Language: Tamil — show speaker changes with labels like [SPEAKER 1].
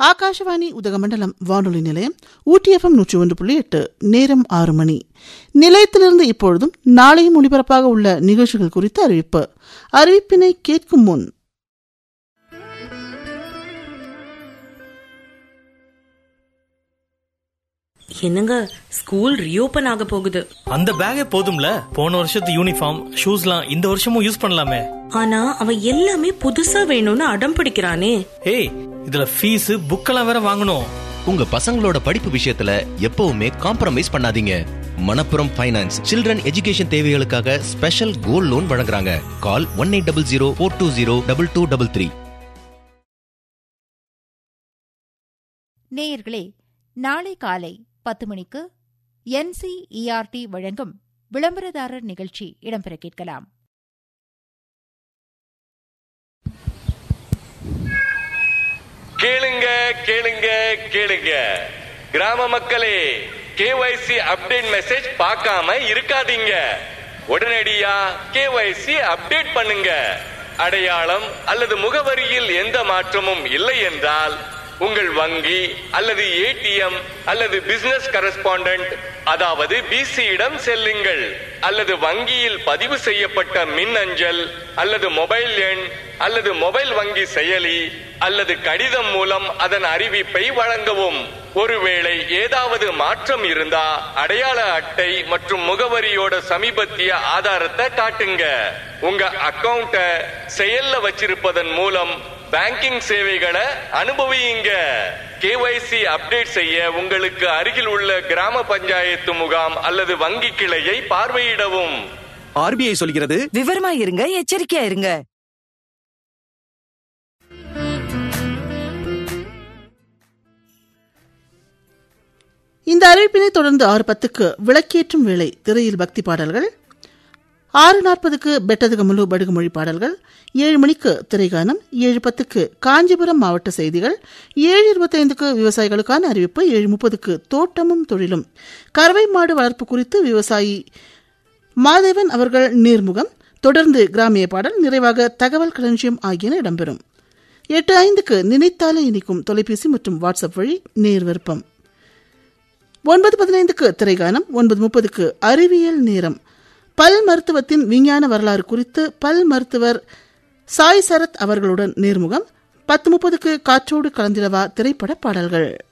[SPEAKER 1] ஆகாஷவாணி உதகமண்டலம் வானொலி நிலையம் ஊட்டி எஃப்எம் நூற்றி ஒன்று புள்ளி எட்டு நேரம் ஆறு மணி நிலையத்திலிருந்து இப்பொழுதும் நாளையும் ஒளிபரப்பாக உள்ள நிகழ்ச்சிகள் குறித்த அறிவிப்பு அறிவிப்பினை கேட்கும் முன்
[SPEAKER 2] என்னங்க ஸ்கூல் ரீஓபன் ஆக போகுது
[SPEAKER 3] அந்த பேக்கே போதும்ல போன வருஷத்து யூனிஃபார்ம் ஷூஸ்லாம் இந்த வருஷமும் யூஸ் பண்ணலாமே
[SPEAKER 2] ஆனா அவன் எல்லாமே புதுசா வேணும்னு அடம் பிடிக்கிறானே
[SPEAKER 3] ஏய் இதுல ஃபீஸ் புக்கெல்லாம் வேற வாங்கணும்
[SPEAKER 4] உங்க பசங்களோட படிப்பு விஷயத்துல எப்பவுமே காம்ப்ரமைஸ் பண்ணாதீங்க மணப்புரம் ஃபைனான்ஸ் சில்ட்ரன் எஜுகேஷன் தேவைகளுக்காக ஸ்பெஷல் கோல்ட் லோன் வழங்குறாங்க call one eight double zero four two zero double two double three
[SPEAKER 5] நேயர்களே நாளை காலை பத்து மணிக்கு என்சிஇஆர்டி வழங்கும் விளம்பரதாரர் நிகழ்ச்சி இடம்பெற கேட்கலாம்
[SPEAKER 6] கேளுங்க கேளுங்க கேளுங்க கிராம மக்களே கேஒய்சி அப்டேட் மெசேஜ் பார்க்காம இருக்காதீங்க உடனடியா கேஒய்சி அப்டேட் பண்ணுங்க அடையாளம் அல்லது முகவரியில் எந்த மாற்றமும் இல்லை என்றால் உங்கள் வங்கி அல்லது ஏடிஎம் அல்லது பிசினஸ் கரஸ்பாண்டன்ட் அதாவது பிசியிடம் செல்லுங்கள் அல்லது வங்கியில் பதிவு செய்யப்பட்ட மின் அஞ்சல் அல்லது மொபைல் எண் அல்லது மொபைல் வங்கி செயலி அல்லது கடிதம் மூலம் அதன் அறிவிப்பை வழங்கவும் ஒருவேளை ஏதாவது மாற்றம் இருந்தா அடையாள அட்டை மற்றும் முகவரியோட சமீபத்திய ஆதாரத்தை காட்டுங்க உங்க அக்கவுண்ட செயல்ல வச்சிருப்பதன் மூலம் பேங்கிங் சேவைகளை அனுபவியுங்க கேஒய்சி அப்டேட் செய்ய உங்களுக்கு அருகில் உள்ள கிராம பஞ்சாயத்து முகாம் அல்லது வங்கி கிளையை பார்வையிடவும்
[SPEAKER 7] ஆர்பிஐ சொல்கிறது
[SPEAKER 8] விவரமா இருங்க எச்சரிக்கையா இருங்க
[SPEAKER 1] இந்த அறிவிப்பினை தொடர்ந்து ஆறு பத்துக்கு விளக்கேற்றும் வேளை திரையில் பக்தி பாடல்கள் ஆறு நாற்பதுக்கு பெட்டதுகமுலு படுகுமொழி பாடல்கள் ஏழு மணிக்கு திரைகானம் ஏழு பத்துக்கு காஞ்சிபுரம் மாவட்ட செய்திகள் ஏழு இருபத்தைந்துக்கு விவசாயிகளுக்கான அறிவிப்பு ஏழு முப்பதுக்கு தோட்டமும் தொழிலும் கறவை மாடு வளர்ப்பு குறித்து விவசாயி மாதேவன் அவர்கள் நேர்முகம் தொடர்ந்து கிராமிய பாடல் நிறைவாக தகவல் களஞ்சியம் ஆகியன இடம்பெறும் எட்டு ஐந்துக்கு நினைத்தாலே இனிக்கும் தொலைபேசி மற்றும் வாட்ஸ்அப் வழி நேர் விருப்பம் ஒன்பது பதினைந்துக்கு திரைகானம் ஒன்பது முப்பதுக்கு அறிவியல் நேரம் பல் மருத்துவத்தின் விஞ்ஞான வரலாறு குறித்து பல் மருத்துவர் சாய் சரத் அவர்களுடன் நேர்முகம் பத்து முப்பதுக்கு காற்றோடு கலந்திடவா திரைப்பட பாடல்கள்